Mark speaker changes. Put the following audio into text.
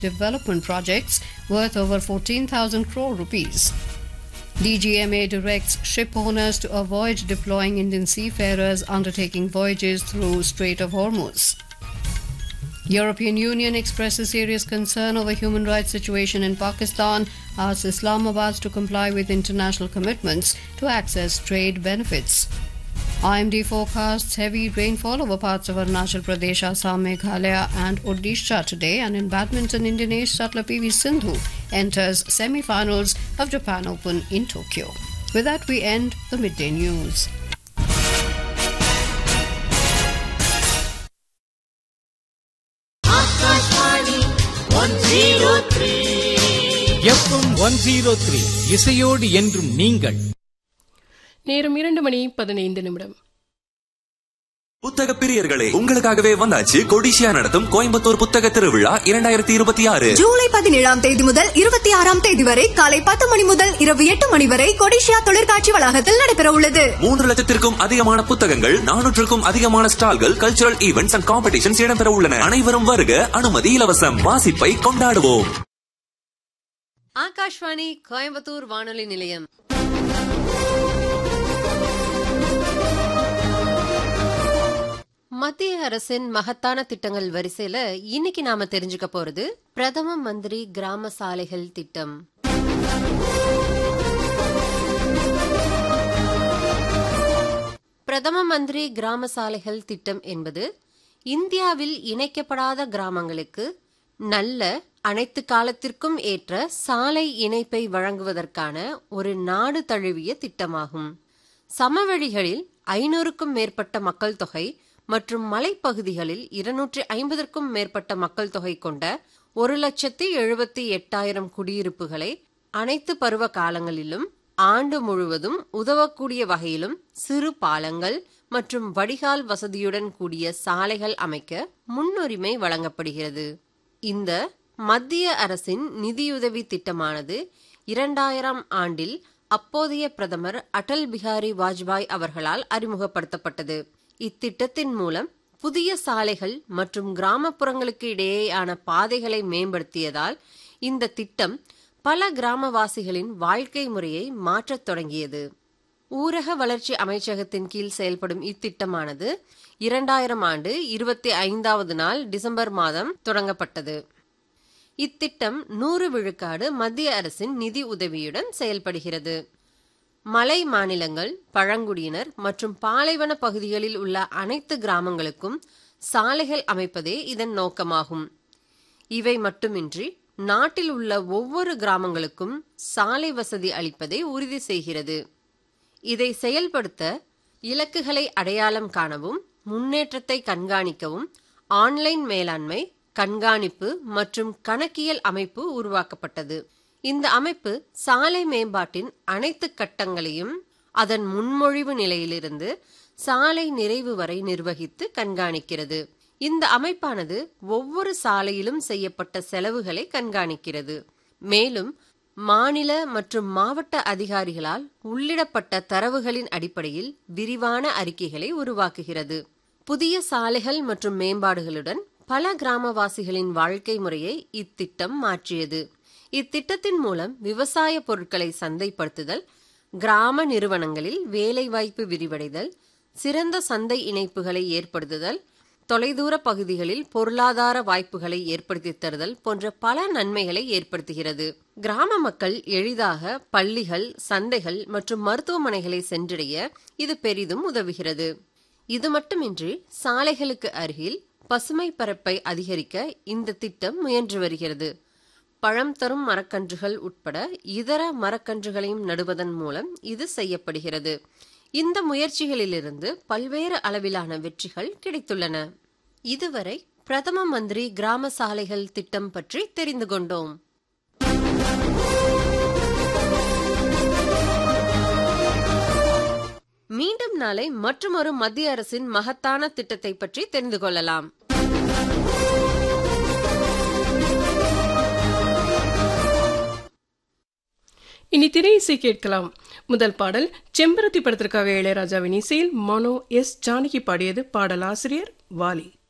Speaker 1: development projects worth over 14,000 crore rupees. DGMA directs ship owners to avoid deploying Indian seafarers undertaking voyages through Strait of Hormuz. European Union expresses serious concern over human rights situation in Pakistan, asks Islamabad to comply with international commitments to access trade benefits. IMD forecasts heavy rainfall over parts of Arunachal Pradesh, Assam, Meghalaya, and Odisha today. And in badminton, Indian ace shuttler PV Sindhu enters semi-finals of Japan Open in Tokyo. With that, we end the midday news.
Speaker 2: FM one zero three இசையோடு என்றும் நீங்கள்
Speaker 3: நேரம் இரண்டு மணி பதினைந்து நிமிடம்
Speaker 4: புத்தக பிரியர்களே உங்களுக்காகவே வந்தாச்சு கொடிசியா நடத்தும் கோயம்புத்தூர் புத்தக திருவிழா இரண்டாயிரத்தி இருபத்தி ஆறு
Speaker 5: ஜூலை பதினேழாம் தேதி முதல் இருபத்தி ஆறாம் தேதி வரை காலை பத்து மணி முதல் இரவு எட்டு மணி வரை கொடிஷியா தொழிற்காட்சி வளாகத்தில் நடைபெற உள்ளது
Speaker 4: மூன்று லட்சத்திற்கும் அதிகமான புத்தகங்கள் நானூற்றுக்கும் அதிகமான ஸ்டால்கள் கல்ச்சுரல் ஈவெண்ட்ஸ் அண்ட் காம்படிஷன்ஸ் இடம்பெற உள்ளன அனைவரும் வருக அனுமதி இலவசம் வாசிப்பை கொண்டாடுவோம்
Speaker 6: ஆகாஷ்வாணி கோயம்புத்தூர் வானொலி நிலையம் மத்திய அரசின் மகத்தான திட்டங்கள் வரிசையில இன்னைக்கு நாம தெரிஞ்சுக்க போறது பிரதம மந்திரி கிராம சாலைகள் திட்டம் பிரதம மந்திரி கிராம சாலைகள் திட்டம் என்பது இந்தியாவில் இணைக்கப்படாத கிராமங்களுக்கு நல்ல அனைத்து காலத்திற்கும் ஏற்ற சாலை இணைப்பை வழங்குவதற்கான ஒரு நாடு தழுவிய திட்டமாகும் சமவெளிகளில் ஐநூறுக்கும் மேற்பட்ட மக்கள் தொகை மற்றும் மலைப்பகுதிகளில் இருநூற்றி ஐம்பதற்கும் மேற்பட்ட மக்கள் தொகை கொண்ட ஒரு லட்சத்தி எழுபத்தி எட்டாயிரம் குடியிருப்புகளை அனைத்து பருவ காலங்களிலும் ஆண்டு முழுவதும் உதவக்கூடிய வகையிலும் சிறு பாலங்கள் மற்றும் வடிகால் வசதியுடன் கூடிய சாலைகள் அமைக்க முன்னுரிமை வழங்கப்படுகிறது இந்த மத்திய அரசின் நிதியுதவி திட்டமானது இரண்டாயிரம் ஆண்டில் அப்போதைய பிரதமர் அடல் பிகாரி வாஜ்பாய் அவர்களால் அறிமுகப்படுத்தப்பட்டது இத்திட்டத்தின் மூலம் புதிய சாலைகள் மற்றும் கிராமப்புறங்களுக்கு இடையேயான பாதைகளை மேம்படுத்தியதால் இந்த திட்டம் பல கிராமவாசிகளின் வாழ்க்கை முறையை மாற்றத் தொடங்கியது ஊரக வளர்ச்சி அமைச்சகத்தின் கீழ் செயல்படும் இத்திட்டமானது இரண்டாயிரம் ஆண்டு இருபத்தி ஐந்தாவது நாள் டிசம்பர் மாதம் தொடங்கப்பட்டது இத்திட்டம் நூறு விழுக்காடு மத்திய அரசின் நிதி உதவியுடன் செயல்படுகிறது மலை மாநிலங்கள் பழங்குடியினர் மற்றும் பாலைவன பகுதிகளில் உள்ள அனைத்து கிராமங்களுக்கும் சாலைகள் அமைப்பதே இதன் நோக்கமாகும் இவை மட்டுமின்றி நாட்டில் உள்ள ஒவ்வொரு கிராமங்களுக்கும் சாலை வசதி அளிப்பதை உறுதி செய்கிறது இதை செயல்படுத்த இலக்குகளை அடையாளம் காணவும் முன்னேற்றத்தை கண்காணிக்கவும் ஆன்லைன் மேலாண்மை கண்காணிப்பு மற்றும் கணக்கியல் அமைப்பு உருவாக்கப்பட்டது இந்த அமைப்பு சாலை மேம்பாட்டின் அனைத்து கட்டங்களையும் அதன் முன்மொழிவு நிலையிலிருந்து சாலை நிறைவு வரை நிர்வகித்து கண்காணிக்கிறது இந்த அமைப்பானது ஒவ்வொரு சாலையிலும் செய்யப்பட்ட செலவுகளை கண்காணிக்கிறது மேலும் மாநில மற்றும் மாவட்ட அதிகாரிகளால் உள்ளிடப்பட்ட தரவுகளின் அடிப்படையில் விரிவான அறிக்கைகளை உருவாக்குகிறது புதிய சாலைகள் மற்றும் மேம்பாடுகளுடன் பல கிராமவாசிகளின் வாழ்க்கை முறையை இத்திட்டம் மாற்றியது இத்திட்டத்தின் மூலம் விவசாய பொருட்களை சந்தைப்படுத்துதல் கிராம நிறுவனங்களில் வேலைவாய்ப்பு விரிவடைதல் சிறந்த சந்தை இணைப்புகளை ஏற்படுத்துதல் தொலைதூர பகுதிகளில் பொருளாதார வாய்ப்புகளை ஏற்படுத்தி தருதல் போன்ற பல நன்மைகளை ஏற்படுத்துகிறது கிராம மக்கள் எளிதாக பள்ளிகள் சந்தைகள் மற்றும் மருத்துவமனைகளை சென்றடைய இது பெரிதும் உதவுகிறது இது மட்டுமின்றி சாலைகளுக்கு அருகில் பசுமை பரப்பை அதிகரிக்க இந்த திட்டம் முயன்று வருகிறது பழம் தரும் மரக்கன்றுகள் உட்பட இதர மரக்கன்றுகளையும் நடுவதன் மூலம் இது செய்யப்படுகிறது இந்த முயற்சிகளிலிருந்து பல்வேறு அளவிலான வெற்றிகள் கிடைத்துள்ளன இதுவரை பிரதம மந்திரி கிராம சாலைகள் திட்டம் பற்றி தெரிந்து கொண்டோம் மீண்டும் நாளை மற்றொரு மத்திய அரசின் மகத்தான திட்டத்தை பற்றி தெரிந்து கொள்ளலாம்
Speaker 3: இனி திரை இசை கேட்கலாம் முதல் பாடல் செம்பருத்தி படத்திற்காக இளையராஜாவின் இசையில் மனோ எஸ் ஜானகி பாடியது பாடலாசிரியர் வாலி